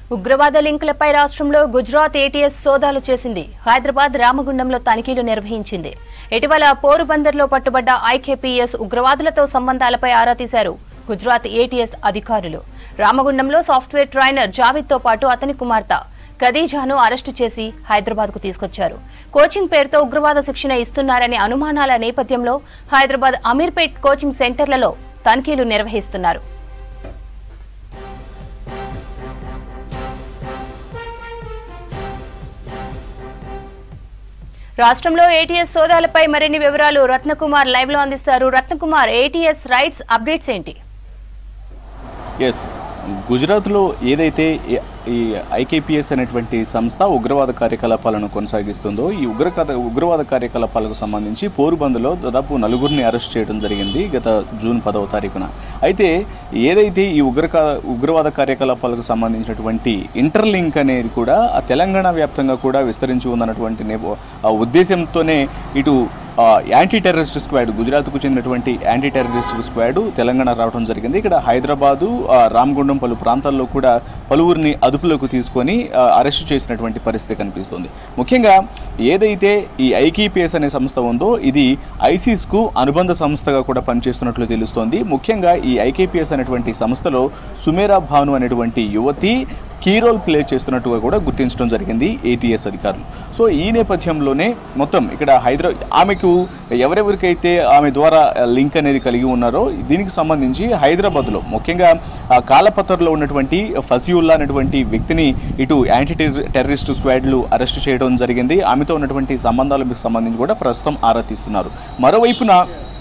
ఉగ్రవాద లింకులపై రాష్ట్రంలో గుజరాత్ ఏటీఎస్ సోదాలు చేసింది హైదరాబాద్ రామగుండంలో తనిఖీలు నిర్వహించింది ఇటీవల పోరుబందర్లో పట్టుబడ్డ ఐకేపీఎస్ ఉగ్రవాదులతో సంబంధాలపై ఆరా తీశారు గుజరాత్ ఏటీఎస్ అధికారులు రామగుండంలో సాఫ్ట్వేర్ ట్రైనర్ జావేద్తో పాటు అతని కుమార్తె ఖదీజాను అరెస్టు చేసి హైదరాబాద్ కు తీసుకొచ్చారు కోచింగ్ పేరుతో ఉగ్రవాద శిక్షణ ఇస్తున్నారనే అనుమానాల నేపథ్యంలో హైదరాబాద్ అమీర్పేట్ కోచింగ్ సెంటర్లలో తనిఖీలు నిర్వహిస్తున్నారు రాష్ట్రంలో ఏటీఎస్ సోదాలపై మరిన్ని వివరాలు రత్నకుమార్ లైవ్ లో అందిస్తారు రత్నకుమార్ ఏటీఎస్ రైట్స్ అప్డేట్స్ ఏంటి ఎస్ గుజరాత్లో ఏదైతే ఈ- ఈ ఐకేపీఎస్ అనేటువంటి సంస్థ ఉగ్రవాద కార్యకలాపాలను కొనసాగిస్తుందో ఈ ఉగ్రవాద ఉగ్రవాద కార్యకలాపాలకు సంబంధించి పోరుబందులో దాదాపు నలుగురిని అరెస్ట్ చేయడం జరిగింది గత జూన్ పదవ తారీఖున అయితే ఏదైతే ఈ ఉగ్ర ఉగ్రవాద కార్యకలాపాలకు సంబంధించినటువంటి ఇంటర్లింక్ అనేది కూడా ఆ తెలంగాణ వ్యాప్తంగా కూడా విస్తరించి ఉందన్నటువంటి నేప- ఆ ఉద్దేశంతోనే ఇటు ఆ, యాంటీ టెర్రరిస్ట్ స్క్వాడ్ గుజరాత్కు చెందినటువంటి యాంటీ టెర్రరిస్ట్ స్క్వాడ్ తెలంగాణ రావడం జరిగింది ఇక్కడ హైదరాబాదు ఆ, రామగుండం పలు ప్రాంతాల్లో కూడా పలువురిని అదుపులోకి తీసుకొని ఆ, అరెస్టు చేసినటువంటి పరిస్థితి కనిపిస్తుంది ముఖ్యంగా ఏదైతే ఈ ఐకీపీఎస్ అనే సంస్థ ఉందో ఇది ఐసీస్కు అనుబంధ సంస్థగా కూడా పనిచేస్తున్నట్లు తెలుస్తోంది ముఖ్యంగా ఈ ఐకేపీఎస్ అనేటువంటి సంస్థలో సుమేరా భాను అనేటువంటి యువతి కీ రోల్ ప్లే చేస్తున్నట్టుగా కూడా గుర్తించడం జరిగింది ఏటీఎస్ అధికారులు సో ఈ నేపథ్యంలోనే మొత్తం ఇక్కడ హైదరా ఆమెకు ఎవరెవరికైతే ఆమె ద్వారా లింక్ అనేది కలిగి ఉన్నారో దీనికి సంబంధించి హైదరాబాద్లో ముఖ్యంగా ఆ కాలపత్రలో ఉన్నటువంటి ఫసియుల్లా అనేటువంటి వ్యక్తిని ఇటు యాంటీ టెర్రరిస్ట్ స్క్వాడ్లు అరెస్ట్ చేయడం జరిగింది ఆమెతో ఉన్నటువంటి సంబంధాలకు సంబంధించి కూడా ప్రస్తుతం ఆరా తీస్తున్నారు మరోవైపున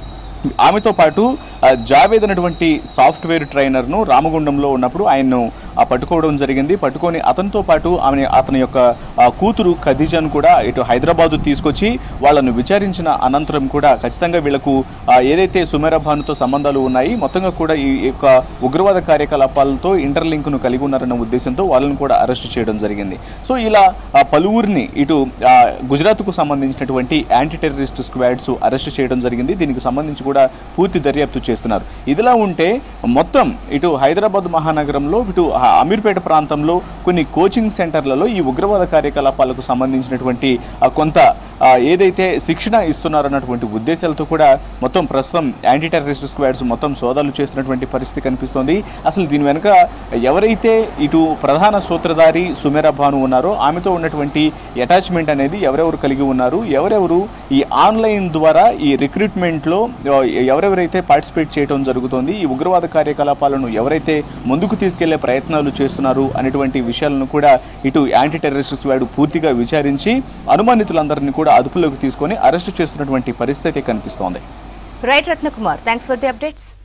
ఆమెతో పాటు ఆ, జావేద్ అనేటువంటి సాఫ్ట్వేర్ ట్రైనర్ను రామగుండంలో ఉన్నప్పుడు ఆయన్ను ఆ, పట్టుకోవడం జరిగింది పట్టుకొని అతనితో పాటు ఆమె అతని యొక్క ఆ, కూతురు ఖదీజాను కూడా ఇటు హైదరాబాదు తీసుకొచ్చి వాళ్ళను విచారించిన అనంతరం కూడా ఖచ్చితంగా వీళ్లకు ఆ, ఏదైతే సుమేరా భానుతో సంబంధాలు ఉన్నాయి మొత్తంగా కూడా ఈ యొక్క ఉగ్రవాద కార్యకలాపాలతో ఇంటర్లింక్ను కలిగి ఉన్నారన్న ఉద్దేశంతో వాళ్ళను కూడా అరెస్ట్ చేయడం జరిగింది సో ఇలా ఆ, పలువురిని ఇటు ఆ, గుజరాత్కు సంబంధించినటువంటి యాంటీ టెర్రరిస్ట్ స్క్వాడ్స్ అరెస్ట్ చేయడం జరిగింది దీనికి సంబంధించి కూడా పూర్తి దర్యాప్తు చేస్తున్నారు ఇదిలా ఉంటే మొత్తం ఇటు హైదరాబాద్ మహానగరంలో ఇటు ఆ అమీర్పేట ప్రాంతంలో కొన్ని కోచింగ్ సెంటర్లలో ఈ ఉగ్రవాద కార్యకలాపాలకు సంబంధించినటువంటి ఆ, కొంత ఆ, ఏదైతే శిక్షణ ఇస్తున్నారన్నటువంటి ఉద్దేశాలతో కూడా మొత్తం ప్రస్తుతం యాంటీ టెర్రరిస్ట్ స్క్వాడ్స్ మొత్తం సోదాలు చేస్తున్నటువంటి పరిస్థితి కనిపిస్తోంది అసలు దీని వెనుక ఎవరైతే ఇటు ప్రధాన సూత్రధారి సుమేరా భాను ఉన్నారో ఆమెతో ఉన్నటువంటి అటాచ్మెంట్ అనేది ఎవరెవరు కలిగి ఉన్నారు ఎవరెవరు ఈ ఆన్లైన్ ద్వారా ఈ రిక్రూట్మెంట్లో ఆ, ఎవరెవరైతే పార్టిసిపేట్ చేయడం జరుగుతోంది ఈ ఉగ్రవాద కార్యకలాపాలను ఎవరైతే ముందుకు తీసుకెళ్లే ప్రయత్నాలు చేస్తున్నారు అనేటువంటి విషయాలను కూడా ఇటు యాంటీ టెర్రరిస్ట్ స్క్వాడ్ పూర్తిగా విచారించి అనుమానితులందరినీ కూడా అదుపులోకి తీసుకొని అరెస్టు చేస్తున్నటువంటి పరిస్థితి కనిపిస్తోంది right Ratnakumar thanks for the updates